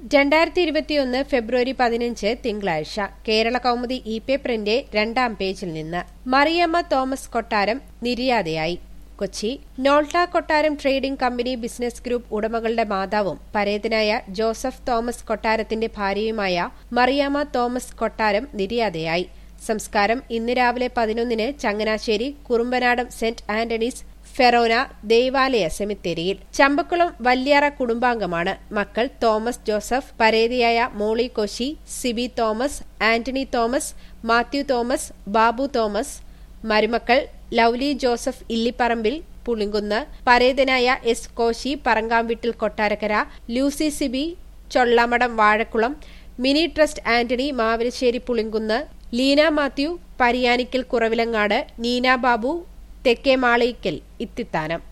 രണ്ടായിരത്തി ഇരുപത്തിയൊന്ന് ഫെബ്രുവരി പതിനഞ്ച് തിങ്കളാഴ്ച കേരള കൗമുദി ഇ പേപ്പറിന്റെ രണ്ടാം പേജിൽ നിന്ന് മറിയമ്മ തോമസ് കൊട്ടാരം നിര്യാതയായി കൊച്ചി നോൾട്ട കൊട്ടാരം ട്രേഡിംഗ് കമ്പനി ബിസിനസ് ഗ്രൂപ്പ് ഉടമകളുടെ മാതാവും പരേതനായ ജോസഫ് തോമസ് കൊട്ടാരത്തിന്റെ ഭാര്യയുമായ മറിയാമ്മ തോമസ് കൊട്ടാരം നിര്യാതയായി സംസ്കാരം ഇന്ന് രാവിലെ പതിനൊന്നിന് Changanassery Kurumbanadam saint Antony's forane ദേവാലയ സെമിത്തേരിയിൽ ചമ്പക്കുളം വല്യാറ കുടുംബാംഗമാണ് മക്കൾ തോമസ് ജോസഫ് പരേതിയായ മോളി കോശി സിബി തോമസ് ആന്റണി തോമസ് മാത്യു തോമസ് ബാബു തോമസ് മരുമക്കൾ ലൌലി ജോസഫ് ഇല്ലിപ്പറമ്പിൽ പുളിങ്കുന്ന് പരേതനായ എസ് കോശി പറങ്കാംവീട്ടിൽ കൊട്ടാരക്കര ലൂസി സിബി ചൊള്ളമടം വാഴക്കുളം മിനി ട്രസ്റ്റ് ആന്റണി മാവിലശ്ശേരി പുളിങ്കുന്ന് ലീന മാത്യു പരിയാനിക്കൽ കുറവിലങ്ങാട് നീന ബാബു തെക്കേ മാളയിക്കൽ ഇത്തിത്താനം